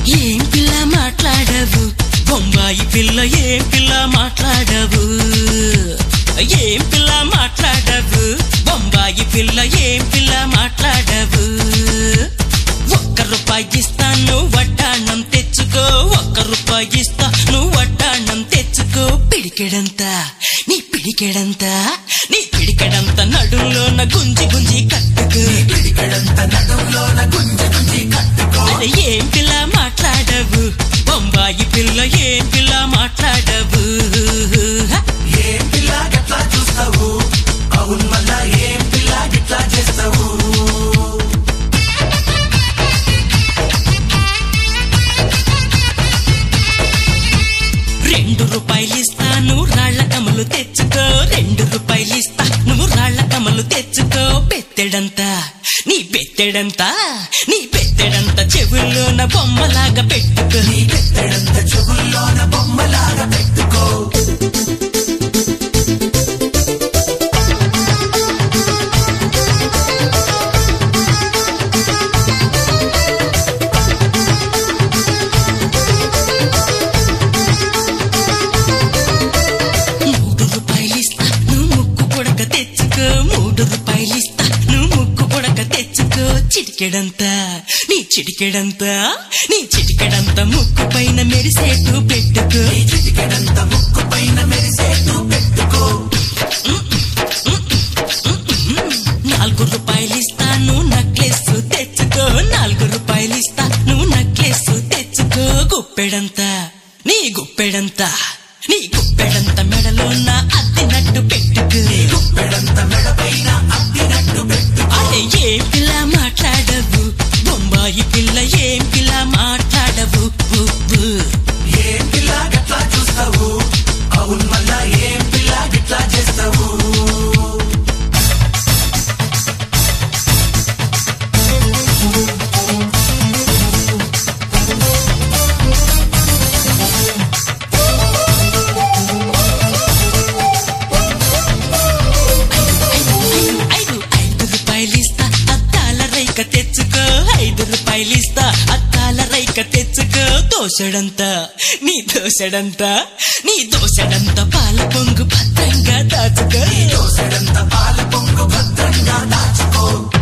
ఏం పిల్ల మాట్లాడవు బొంబాయి పిల్ల ఏం పిల్ల మాట్లాడవు ఏం పిల్ల మాట్లాడవు బొంబాయి పిల్ల ఏం పిల్ల మాట్లాడవు ఒక్క రూపాయి ఇస్తాను వడ్డాణం తెచ్చుకో ఒక్క రూపాయి ఇస్తా నువ్వు వడ్డాణం తెచ్చుకో పిడికెడంతా నీ పిడికెడంతా నీ పిడికెడంత నడుంలోన గుంజి గుంజి కట్టుకో పిడికడంత నడుంలోన గుంజి గుంజి కట్టుకో అరే ఏం పిల్ల మాట్లాడవు బొంబాయి పిల్ల ఏం పిల్ల మాట్లాడవు హ! ఏం పిల్ల గట్లా చూస్తావు అవును మళ్ళా ఏం పిల్ల గిట్లా చేస్తావు రెండు రూపాయలు ఇస్తాను రాళ్ల కమలు తెచ్చుకో రెండు రూపాయలు ఇస్తా నువ్వు రాళ్ల కమలు తెచ్చుకో పెట్టెడంతా నీ పెట్టెడంతా నీ పెట్టెడంతా చెవుల్లోన బొమ్మలాగా పెట్టుకో నీ పెట్టడంత చెవుల్లోన బొమ్మలాగా పెట్టుకో మూడు రూపాయలు ఇస్తా నువ్వు ముక్కు పొడక తెచ్చుకో మూడు రూపాయలు ఇస్తా నువ్వు ముక్కు పొడక తెచ్చుకో చిటికెడంతా నీ చిటికెడంతా నీ చిటికెడంతా ముక్కు పైన మెరిసేటు పెట్టుకో నీ చిటికెడంత ముక్కు పైన మెరిసేట్టు పెట్టుకో నాలుగు రూపాయలు ఇస్తాను నక్లెస్ తెచ్చుకో నాలుగు రూపాయలు ఇస్తా నువ్వు నక్లెస్ తెచ్చుకో గుప్పెడంతా నీ గుప్పెడంతా నీ గుప్పెడంత మెడలోన అద్దినట్టు పెట్టుకో పెడంత మెడ పైన అద్దినట్టు పెట్టుకో అరే ఏం పిల్ల మాట్లాడవు బొంబాయి పిల్ల ఏం పిల్ల మాట్లాడవు ఊ, ఊ. ఏం పిల్ల గట్లా చూస్తావు అవును మళ్ళా ఏం పిల్ల గిట్లా చేస్తావు ఐదు ఐదు ఐదు రూపాయలు ఇస్తా అద్దాల రైక తెచ్చుకో ఐదు రూపాయలు ఇస్తా అద్దాల రైక తెచ్చుకో దోసెడంతా నీ దోసెడంతా నీ దోసెడంతా పాల పొంగు భద్రంగా దాచుకో దోసెడంత పాల పొంగు భద్రంగా దాచుకో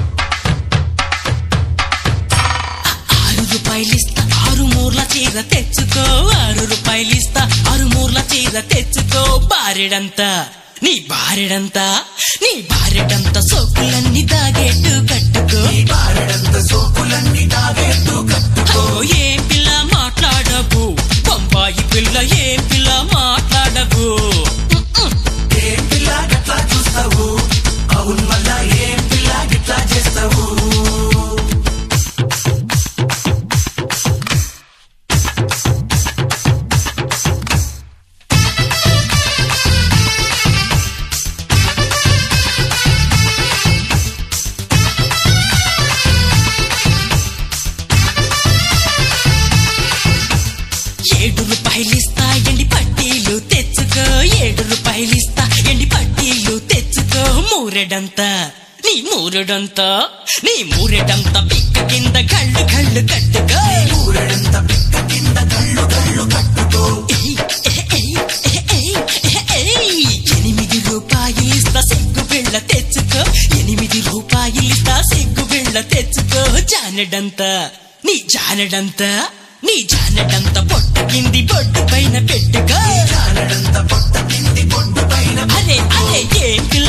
ఆరు రూపాయలు ఇస్తా ఆరు మూర్ల చీర తెచ్చుకో ఆరు రూపాయలు ఇస్తా ఆరు మూర్ల చీర తెచ్చుకో బారెడంతా నీ బారెడంతా నీ బారెడంతా సోకులన్నీ దాగేట్టు కట్టుకో నీ బారెడంత సోపులన్నీ తాగేట్టు కట్టుకో అయ్యో ఏం పిల్ల మాట్లాడవు బొంబాయి పిల్ల ఏం పిల్ల మాట్లాడవు ఏం పిల్ల గట్లా చూస్తావు అవును మళ్ళా ఏం పిల్ల గిట్లా చేస్తావు ఏడు రూపాయలు ఇస్తా ఎండి పట్టీలు తెచ్చుకో ఏడు రూపాయలు ఇస్తా ఎండి పట్టీలు తెచ్చుకో మూరెడంతా నీ మూరెడంతా నీ మూరెడంతా పిక్క కింద కళ్ళు కళ్ళు కట్టుకో ఊరెడంత పిక్క కింద కళ్ళు కళ్ళు కట్టుకో ఏయ్, ఏయ్, ఏయ్, ఏయ్, ఏయ్. ఎనిమిది రూపాయలు ఇస్తా సిగ్గు బిళ్ళ తెచ్చుకో ఎనిమిది రూపాయలు ఇస్తా సిగ్గు బిళ్ళ తెచ్చుకో జానెడంతా నీ జానెడంతా నీ జానెడంతా పొట్ట కింది బొడ్డు పైన పెట్టుకో జానడంత పొట్ట కింది పొట్టు పైన అరే అరే ఏం పిల్ల